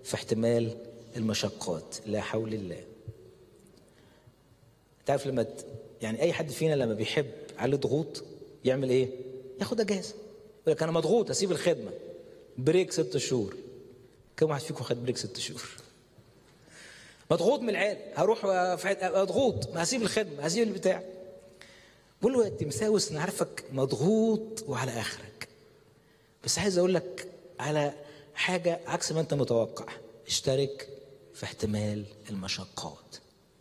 في احتمال المشقات لا حول الله تعرف لما ت... يعني اي حد فينا لما بيحب عليه ضغوط يعمل ايه ياخد اجازه يقول لك انا مضغوط اسيب الخدمه بريك ست شهور كم واحد فيكم خد بريك ست شهور مضغوط من العيال هروح في حت- مضغوط ما هسيب الخدمه هسيب البتاع بقول له يا تمساوس انا عارفك مضغوط وعلى اخرك بس عايز اقول لك على حاجه عكس ما انت متوقع اشترك في احتمال المشقات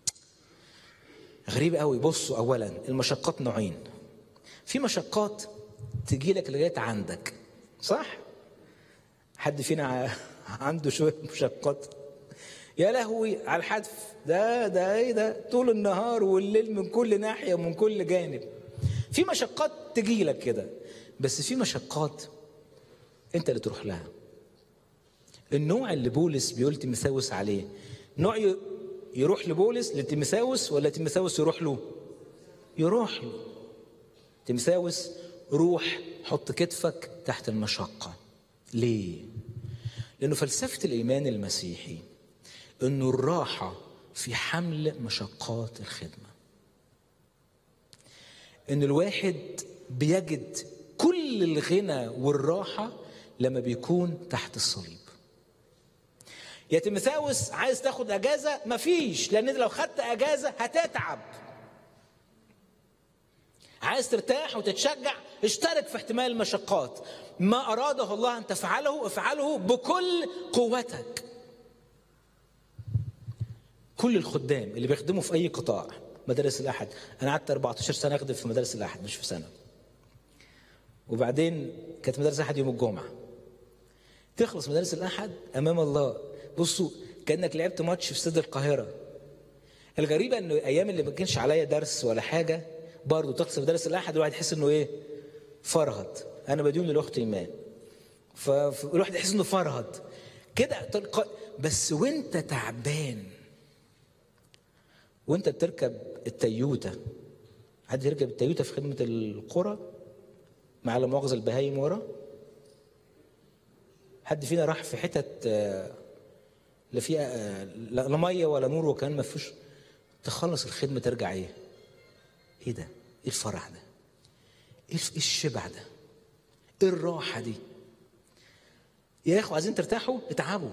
غريب قوي بصوا اولا المشقات نوعين في مشقات تجي لك لغايه عندك صح حد فينا ع- عنده شويه مشقات يا لهوي على الحدف ده ده ايه ده طول النهار والليل من كل ناحيه ومن كل جانب في مشقات تجي لك كده بس في مشقات انت اللي تروح لها النوع اللي بولس بيقول تيموثاوس عليه نوع ي- يروح لبولس لتيموثاوس ولا تيموثاوس يروح له يروح له تيموثاوس روح حط كتفك تحت المشقة ليه؟ لأنه فلسفة الإيمان المسيحي أنه الراحة في حمل مشقات الخدمة أن الواحد بيجد كل الغنى والراحة لما بيكون تحت الصليب يا تيموثاوس عايز تاخد اجازه مفيش لان انت لو خدت اجازه هتتعب عايز ترتاح وتتشجع اشترك في احتمال المشقات ما اراده الله ان تفعله افعله بكل قوتك كل الخدام اللي بيخدموا في اي قطاع مدارس الاحد انا قعدت 14 سنه اخدم في مدارس الاحد مش في سنه وبعدين كانت مدارس الاحد يوم الجمعه تخلص مدارس الاحد امام الله بصوا كانك لعبت ماتش في استاد القاهره الغريبه انه ايام اللي ما كانش عليا درس ولا حاجه برضه تخلص مدارس الاحد الواحد يحس انه ايه فرهد انا بديون للاخت ايمان فالواحد يحس انه فرهد كده تلقى بس وانت تعبان وانت بتركب التيوته حد يركب التيوته في خدمه القرى مع لا مؤاخذه البهايم ورا حد فينا راح في حتت آه، لا فيها آه، لا لا ميه ولا نور وكان ما فيش تخلص الخدمه ترجع ايه؟ ايه ده؟ ايه الفرح ده؟ ايه الف- إيه الشبع ده؟ ايه الراحه دي؟ يا اخو عايزين ترتاحوا اتعبوا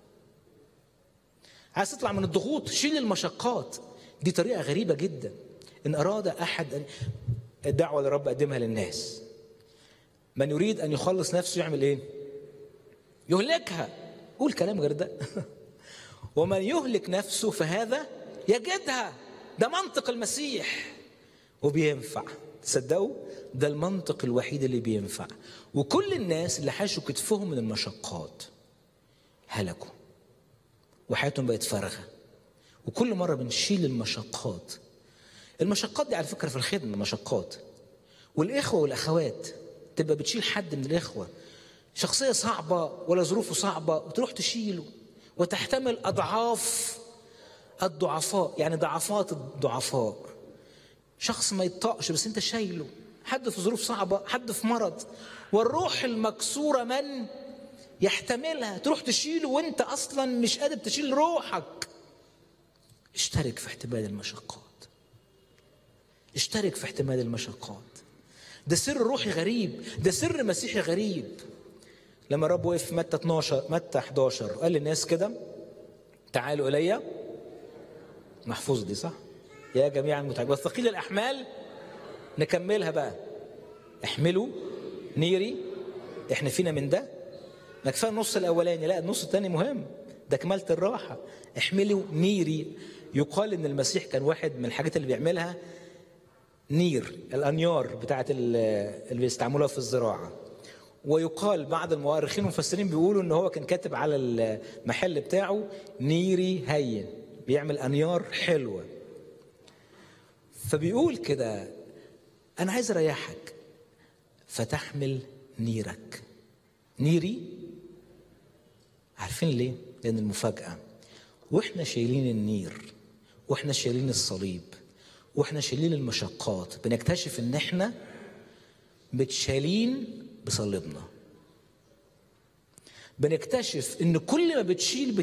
عايز تطلع من الضغوط شيل المشقات دي طريقه غريبه جدا ان اراد احد أن الدعوه اللي رب قدمها للناس من يريد ان يخلص نفسه يعمل ايه؟ يهلكها قول كلام غير ده ومن يهلك نفسه فهذا يجدها ده منطق المسيح وبينفع تصدقوا ده المنطق الوحيد اللي بينفع وكل الناس اللي حاشوا كتفهم من المشقات هلكوا وحياتهم بقت فارغه وكل مره بنشيل المشقات المشقات دي على فكره في الخدمه مشقات والاخوه والاخوات تبقى بتشيل حد من الاخوه شخصيه صعبه ولا ظروفه صعبه وتروح تشيله وتحتمل اضعاف الضعفاء يعني ضعفات الضعفاء شخص ما يطقش بس انت شايله حد في ظروف صعبه حد في مرض والروح المكسوره من يحتملها تروح تشيله وانت اصلا مش قادر تشيل روحك اشترك في احتمال المشقات اشترك في احتمال المشقات ده سر روحي غريب ده سر مسيحي غريب لما الرب وقف في متى 12 متى 11 قال للناس كده تعالوا الي محفوظ دي صح يا جميع المتعبين والثقيل الاحمال نكملها بقى احملوا نيري احنا فينا من ده ما كفايه النص الاولاني لا النص الثاني مهم ده كمالة الراحة احملوا نيري يقال ان المسيح كان واحد من الحاجات اللي بيعملها نير الانيار بتاعت اللي بيستعملوها في الزراعه ويقال بعض المؤرخين والمفسرين بيقولوا ان هو كان كاتب على المحل بتاعه نيري هين بيعمل انيار حلوه فبيقول كده انا عايز اريحك فتحمل نيرك نيري عارفين ليه لان المفاجاه واحنا شايلين النير واحنا شايلين الصليب واحنا شايلين المشقات بنكتشف ان احنا متشالين بصليبنا بنكتشف ان كل ما بتشيل